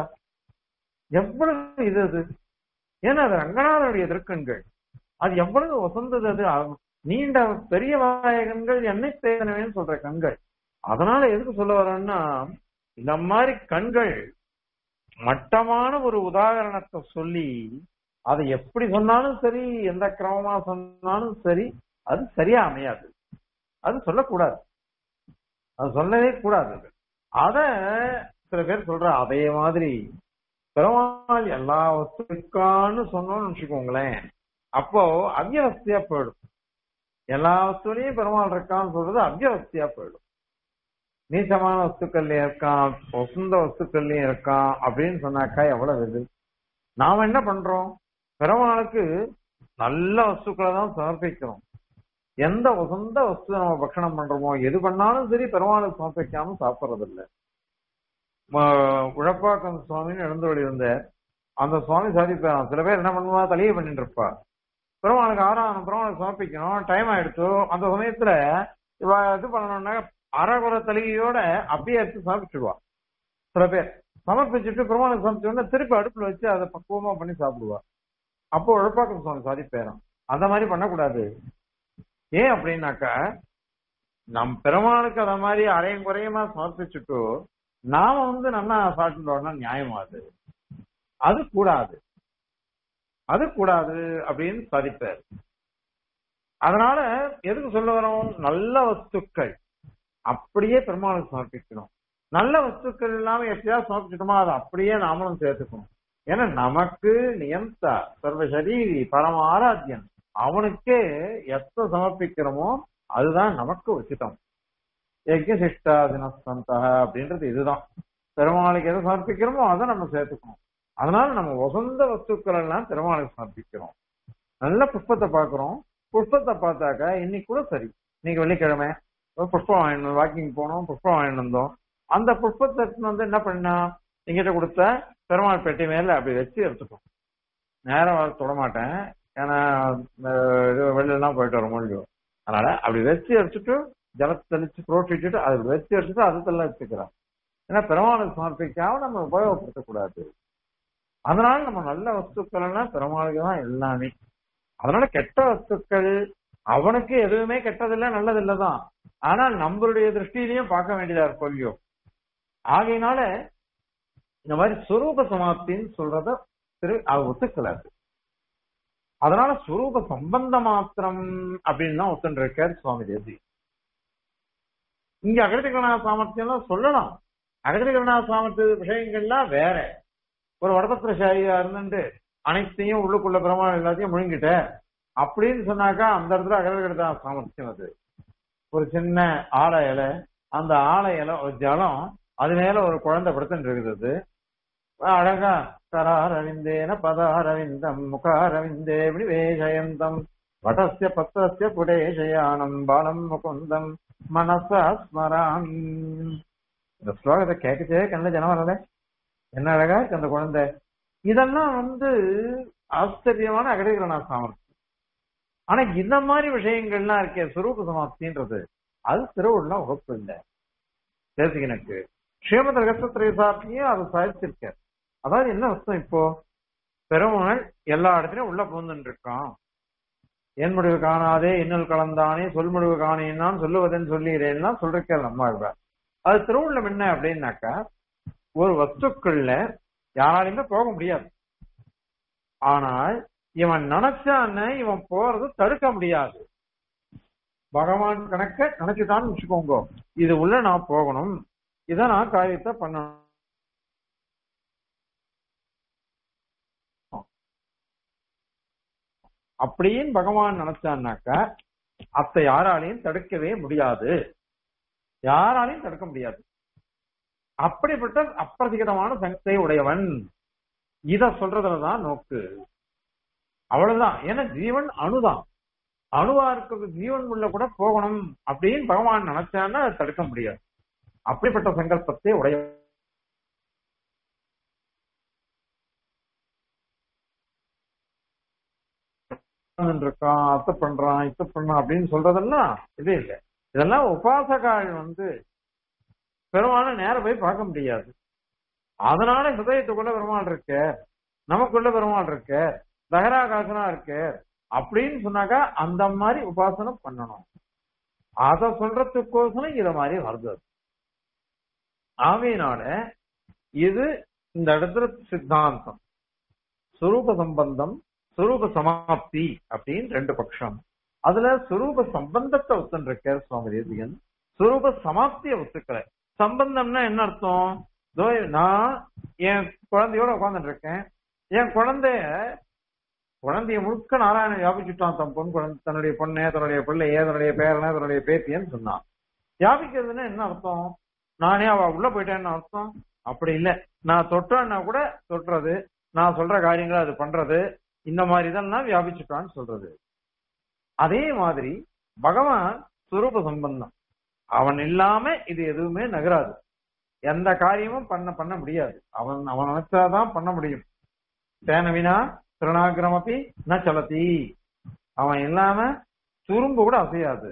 எவ்வளவு இது அது ஏன்னா அது ரங்கநாதனுடைய திருக்கண்கள் அது எவ்வளவு வசந்தது அது அவ- நீண்ட பெரிய வாயகங்கள் எண்ணெய் தேதனவேன்னு சொல்ற கண்கள் அதனால எதுக்கு சொல்ல வரேன்னா இந்த மாதிரி கண்கள் மட்டமான ஒரு உதாரணத்தை சொல்லி அதை எப்படி சொன்னாலும் சரி எந்த கிரமமா சொன்னாலும் சரி அது சரியா அமையாது அது சொல்லக்கூடாது அது சொல்லவே கூடாது அது. அத சில பேர் சொல்ற அதே மாதிரி பெருமாள் எல்லா வஸ்துக்கான்னு சொன்னோம்னு வச்சுக்கோங்களேன் அப்போ அவ்யவஸ்தையா போயிடும் எல்லா வஸ்துலையும் பெருமாள் இருக்கான்னு சொல்றது அவ்யவஸ்தையா போயிடும் நீச்சமான வஸ்துக்கள்லயும் இருக்கான் வசந்த வஸ்துக்கள்லயும் இருக்கான் அப்படின்னு சொன்னாக்கா எவ்வளவு இது நாம என்ன பண்றோம் பெருமாளுக்கு நல்ல வஸ்துக்களை தான் சமர்ப்பிக்கிறோம் எந்த வசந்த வஸ்து நம்ம பக்ஷணம் பண்றோமோ எது பண்ணாலும் சரி பெருமாளுக்கு சமர்ப்பிக்காம சாப்பிடுறது இல்ல ம- உழப்பாக்கம் சுவாமின்னு எழுந்தவழி இருந்த அந்த சுவாமி சாதிப்பாராம் சில பேர் என்ன பண்ணுவா தலையை பண்ணிட்டு இருப்பா பெருமாளுக்கு ஆறாம் பெருமாளுக்கு சமர்ப்பிக்கணும் டைம் ஆயிடுச்சு அந்த சமயத்துல இவ இது பண்ணணும்னா அறகுற தலிகையோட அப்படியே எடுத்து சமர்ப்பிச்சிடுவா சில பேர் சமர்ப்பிச்சுட்டு பெருமாளுக்கு சமர்ப்பிச்ச உடனே திருப்பி அடுப்புல வச்சு அதை பக்குவமா பண்ணி சாப்பிடுவா அப்போ உழப்பாக்கம் சுவாமி சாதிப்பேராம் அந்த மாதிரி பண்ணக்கூடாது ஏன் அப்படின்னாக்கா நம் பெருமாளுக்கு அத மாதிரி அரையும் குறையுமா சமர்ப்பிச்சுட்டு நாம வந்து நல்லா சாப்பிட்டுட்டோம்னா நியாயமா அது அது கூடாது அது கூடாது அப்படின்னு சாதிப்பார் அதனால எதுக்கு சொல்ல வரோம் நல்ல வஸ்துக்கள் அப்படியே பெருமாளுக்கு சமர்ப்பிக்கணும் நல்ல வஸ்துக்கள் இல்லாம எப்படியாவது சமர்ப்பிச்சிட்டோமோ அதை அப்படியே நாமளும் சேர்த்துக்கணும் ஏன்னா நமக்கு நியந்தா சர்வ சரீரி பரம ஆராத்தியன் அவனுக்கே எத்த சமர்ப்பிக்கிறோமோ அதுதான் நமக்கு உச்சிதம் யஜ்ய சிஷ்டாதினஸ்தந்தா அப்படின்றது இதுதான் பெருமாளுக்கு எதை சமர்ப்பிக்கிறோமோ அதை நம்ம சேர்த்துக்கணும் அதனால நம்ம வசந்த வஸ்துக்கள் எல்லாம் பெருமாளுக்கு சமர்ப்பிக்கிறோம் நல்ல புஷ்பத்தை பாக்குறோம் புஷ்பத்தை பார்த்தாக்கா இன்னைக்கு கூட சரி இன்னைக்கு வெள்ளிக்கிழமை ஒரு புஷ்பம் வாங்கிட்டு வாக்கிங் போனோம் புஷ்பம் வாங்கிட்டு வந்தோம் அந்த புஷ்பத்தை எடுத்துன்னு வந்து என்ன பண்ணா எங்கிட்ட கொடுத்த பெருமாள் பெட்டி மேல அப்படி வச்சு எடுத்துட்டோம் நேரம் வர தொட மாட்டேன் ஏன்னா அஹ், இது வெளியெல்லாம் போயிட்டு வர முடியும் அதனால அப்படி வச்சு எடுத்துட்டு ஜலத்தை தெளிச்சு புரோட்டிட்டு அதை வச்சு எடுத்துட்டு அதுக்கெல்லாம் வச்சுக்கிறோம் ஏன்னா பெருமாளுக்கு சமர்ப்பிக்காம நம்ம உபயோகப்படுத்தக்கூடாது அதனால நம்ம நல்ல வஸ்துக்கள் எல்லாம் பெருமாளுக்கு தான் எல்லாமே அதனால கெட்ட வஸ்துக்கள் அவனுக்கு எதுவுமே கெட்டதில்ல நல்லதில்ல தான் ஆனால் நம்மளுடைய திருஷ்டியிலையும் பார்க்க வேண்டியதா இருக்கும் இல்லையோ ஆகையினால இந்த மாதிரி சுரூப சமாப்தின்னு சொல்றத திரு அவர் ஒத்துக்கலாது அதனால சுரூப சம்பந்த மாத்திரம் அப்படின்னு தான் ஒத்துன்னு இருக்கார் சுவாமி தேசி இங்க அகடிகரணா சாமர்த்தியம் சொல்லலாம் அகடிகரணா சாமர்த்திய விஷயங்கள்லாம் வேற ஒரு வடபத்திரசாரியா இருந்துட்டு அனைத்தையும் உள்ளுக்குள்ள பிரமாணம் எல்லாத்தையும் முழுங்கிட்ட அப்படின்னு சொன்னாக்கா அந்த இடத்துல அகடிகரணா சாமர்த்தியம் அது ஒரு சின்ன ஆலை இலை அந்த ஆலை இலை ஒரு ஜலம் அது மேல ஒரு குழந்தை படுத்துட்டு இருக்குது அழகா கராரவிந்தேன பதாரவிந்தம் முகாரவிந்தே விவேஷயந்தம் வடஸ்ய பத்திரஸ்ய புடேஷயானம் பாலம் முகுந்தம் மனசா ஸ்மராமி இந்த ஸ்லோகத்தை கேட்கச்சே கண்ணில் ஜனம் வரல என்ன அழகா இருக்கு அந்த குழந்தை இதெல்லாம் வந்து ஆச்சரியமான அகடிகரணா சாமர்த்தியம் ஆனா இந்த மாதிரி விஷயங்கள்லாம் இருக்கே சுரூப சமாப்தின்றது அது திருவுள்ள வகுப்பு இல்லை தேசிகனுக்கு ஸ்ரீமத ரகசியத்திரைசாப்பியும் அதை சாதிச்சிருக்க அதாவது என்ன அர்த்தம் இப்போ பெருமாள் எல்லா இடத்துலயும் உள்ள புகுந்துட்டு இருக்கான் என் முடிவு காணாதே இன்னல் கலந்தானே சொல் முடிவு காணேன்னான் சொல்லுவதன் சொல்லிடுறேன்னா சொல்றேன் நம்ம இருப்பார் அது திருவுள்ளம் என்ன அப்படின்னாக்கா ஒரு வஸ்துக்குள்ள யாராலையுமே போக முடியாது ஆனால் இவன் நினைச்சான்னு இவன் போறது தடுக்க முடியாது பகவான் கணக்க நினைச்சுட்டான்னு வச்சுக்கோங்க இது உள்ள நான் போகணும் இத நான் காரியத்தை பண்ணணும் அப்படின்னு பகவான் நினைச்சான்னாக்கா அத்தை யாராலையும் தடுக்கவே முடியாது யாராலையும் தடுக்க முடியாது அப்படிப்பட்ட அப்பிரதிகதமான சங்கத்தை உடையவன் இத சொல்றதுலதான் நோக்கு அவ்வளவுதான் ஏன்னா ஜீவன் அணுதான் அணுவா இருக்கிற ஜீவன் உள்ள கூட போகணும் அப்படின்னு பகவான் நினைச்சான்னா அதை தடுக்க முடியாது அப்படிப்பட்ட சங்கல்பத்தை உடைய இருக்கான் அத்தை பண்றான் இத்த பண்றான் அப்படின்னு சொல்றதெல்லாம் இது இல்லை இதெல்லாம் உபாசகால் வந்து பெருமான நேரம் போய் பார்க்க முடியாது அதனால ஹிருதயத்துக்குள்ள பெருமாள் இருக்க நமக்குள்ள பெருமாள் இருக்க தகராகாசனா இருக்கு அப்படின்னு சொன்னாக்கா அந்த மாதிரி உபாசனம் பண்ணணும் அத சொல்றதுக்கோசரம் இத மாதிரி வருது அது. ஆகையினால இது இந்த இடத்துல சித்தாந்தம் சுரூப சம்பந்தம் சுரூப சமாப்தி அப்படின்னு ரெண்டு பட்சம் அதுல சுரூப சம்பந்தத்தை ஒத்துருக்க சுவாமி தேசிகன் சுரூப சமாப்தியை ஒத்துக்கல சம்பந்தம்னா என்ன அர்த்தம் இதோ நான் என் குழந்தையோட உட்கார்ந்துட்டு இருக்கேன் என் குழந்தைய குழந்தைய முழுக்க நாராயணன் வியாபிச்சுட்டான் தன் பொன் குழந்தை தன்னுடைய பொண்ணு தன்னுடைய பிள்ளைய தன்னுடைய பேரனை தன்னுடைய பேத்தியன்னு சொன்னான் வியாபிக்கிறதுன்னா என்ன அர்த்தம் நானே அவ உள்ள போயிட்டேன்னு அர்த்தம் அப்படி இல்ல நான் தொட்டேன்னா கூட தொட்டுறது நான் சொல்ற காரியங்களை அது பண்றது இந்த மாதிரி இதெல்லாம் வியாபிச்சுட்டான்னு சொல்றது அதே மாதிரி பகவான் சுரூப சம்பந்தம் அவன் இல்லாம இது எதுவுமே நகராது எந்த காரியமும் பண்ண பண்ண முடியாது அவன் அவன் நினைச்சாதான் பண்ண முடியும் தேனவினா திருநாகிரமப்பி ந சலதி அவன் இல்லாம துரும்பு கூட அசையாது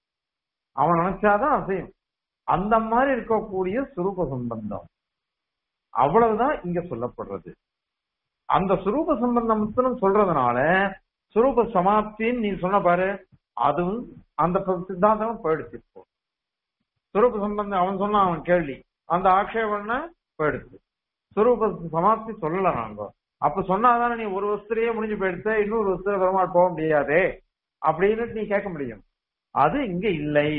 அவன் நினைச்சாதான் அசையும் அந்த மாதிரி இருக்கக்கூடிய சுரூப சம்பந்தம் அவ்வளவுதான் இங்க சொல்லப்படுறது அந்த சுரூப சம்பந்தம் மட்டும் சொல்றதுனால சுரூப சமாப்தின்னு நீ சொன்ன பாரு அதுவும் அந்த சித்தாந்தமும் போயிடுச்சு இப்போ சுரூப சம்பந்தம் அவன் சொன்னான் அவன் கேள்வி அந்த ஆக்ஷேபம்னா போயிடுச்சு சுரூப சமாப்தி சொல்லல நாங்க அப்ப சொன்னாதானே நீ ஒரு வருஷத்துலயே முடிஞ்சு போயிடுத்த இன்னொரு வருஷத்துல பெருமாள் போக முடியாதே அப்படின்னு நீ கேட்க முடியும் அது இங்க இல்லை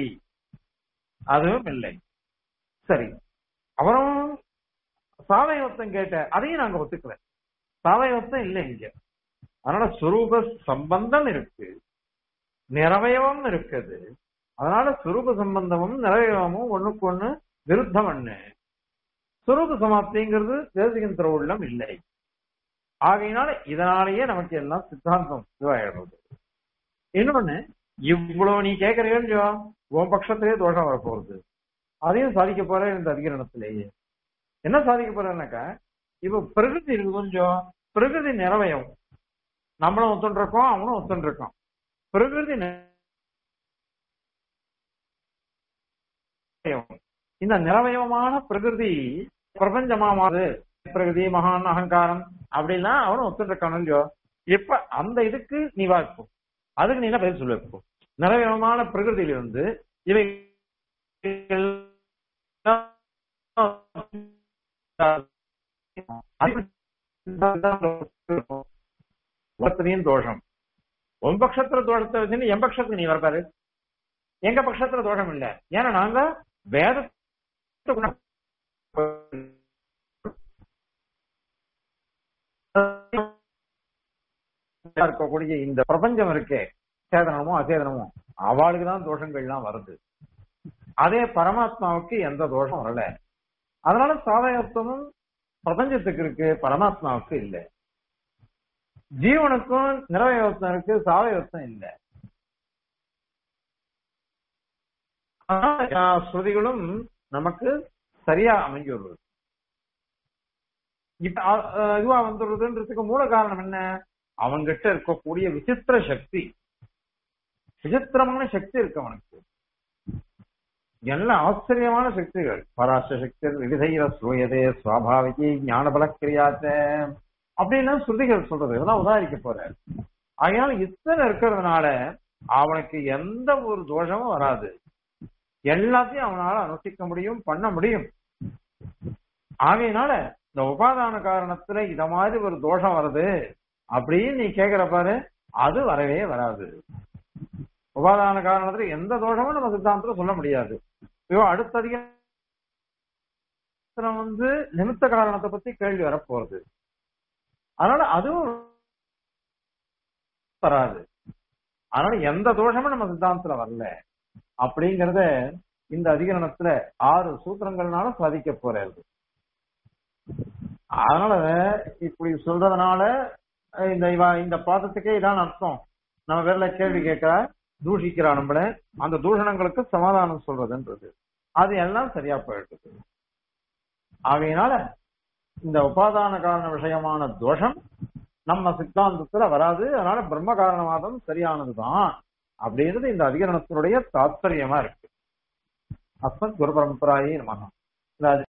அதுவும் இல்லை சரி அப்புறம் சாவயவத்தம் கேட்ட அதையும் நாங்க ஒத்துக்கல சாவயவத்தம் இல்லை இங்க அதனால சுரூப சம்பந்தம் இருக்கு நிறவயவம் இருக்குது அதனால சுரூப சம்பந்தமும் நிறவயவமும் ஒண்ணுக்கு ஒண்ணு விருத்தம் ஒண்ணு சுரூப சமாப்திங்கிறது தேசிகன் திருவுள்ளம் இல்லை ஆகையினால இதனாலேயே நமக்கு எல்லாம் சித்தாந்தம் இதுவாயிடுறது இன்னொன்னு இவ்வளவு நீ கேட்கறீங்க உன் பட்சத்திலே தோஷம் வரப்போகுது அதையும் சாதிக்க போற இந்த அதிகரணத்திலேயே என்ன சாதிக்க போறேன்னாக்கா இப்ப பிரகிருதி இருக்கு கொஞ்சம் பிரகிருதி நிறவயம் நம்மளும் ஒத்துண்டிருக்கோம் அவனும் ஒத்துண்டிருக்கான் பிரகிருதி இந்த நிறவயமான பிரகிருதி பிரபஞ்சமாமாது பிரகிருதி மகான் அகங்காரம் அப்படின்னா அவனும் ஒத்துண்டிருக்கான் இல்லையோ இப்ப அந்த இதுக்கு நீ வாய்ப்பு அதுக்கு நீ என்ன பதில் சொல்ல இப்போ நிறவயமான பிரகிருதியிலிருந்து இவை ஒருத்தனையும் தோஷம் உன் பட்சத்துல தோஷத்தை வச்சு என் பட்சத்துக்கு நீ வரப்பாரு எங்க பட்சத்துல தோஷம் இல்ல ஏன்னா நாங்க வேத இருக்கக்கூடிய இந்த பிரபஞ்சம் இருக்கே சேதனமோ அசேதனமோ அவளுக்கு தான் தோஷங்கள்லாம் வருது அதே பரமாத்மாவுக்கு எந்த தோஷம் வரல அதனால சாதகத்துவமும் பிரபஞ்சத்துக்கு இருக்கு பரமாத்மாவுக்கு இல்ல ஜீவனுக்கும் நிறவயவத்தம் இருக்கு சாவயவத்தம் இல்ல ஸ்ருதிகளும் நமக்கு சரியா அமைஞ்சு வருவது இப்ப இதுவா வந்துடுறதுன்றதுக்கு மூல காரணம் என்ன அவன்கிட்ட இருக்கக்கூடிய விசித்திர சக்தி விசித்திரமான சக்தி இருக்கு அவனுக்கு எல்லாம் ஆச்சரியமான சக்திகள் பராச சக்தி விவிதைர சூயதே சுவாபாவிகி ஞான பலக்கிரியாச்ச அப்படின்னா ஸ்ருதிகள் சொல்றது இதெல்லாம் உதாரிக்க போற அதனால இத்தனை இருக்கிறதுனால அவனுக்கு எந்த ஒரு தோஷமும் வராது எல்லாத்தையும் அவனால அனுஷ்டிக்க முடியும் பண்ண முடியும் ஆகையினால இந்த உபாதான காரணத்துல இத மாதிரி ஒரு தோஷம் வருது அப்படின்னு நீ கேக்குற பாரு அது வரவே வராது உபாதான காரணத்துல எந்த தோஷமும் நம்ம சித்தாந்தத்துல சொல்ல முடியாது ஐயோ அடுத்த அதிகம் வந்து நிமித்த காரணத்தை பத்தி கேள்வி வரப்போறது அதனால அதுவும் வராது அதனால எந்த தோஷமும் நம்ம சித்தாந்தத்துல வரல அப்படிங்கறத இந்த அதிகரணத்துல ஆறு சூத்திரங்கள்னால சாதிக்க போறது அதனால இப்படி சொல்றதுனால இந்த இந்த பாதத்துக்கே இதான் அர்த்தம் நம்ம வேற கேள்வி கேட்க தூஷிக்கிறா நம்மள அந்த தூஷணங்களுக்கு சமாதானம் சொல்றதுன்றது அது எல்லாம் சரியா போயிட்டு ஆகையினால இந்த உபாதான காரண விஷயமான தோஷம் நம்ம சித்தாந்தத்துல வராது அதனால பிரம்ம காரணவாதம் சரியானதுதான் அப்படின்றது இந்த அதிகரணத்தினுடைய தாத்பரியமா இருக்கு அஸ்மத் குரு பரம்பராயே நமகா இந்த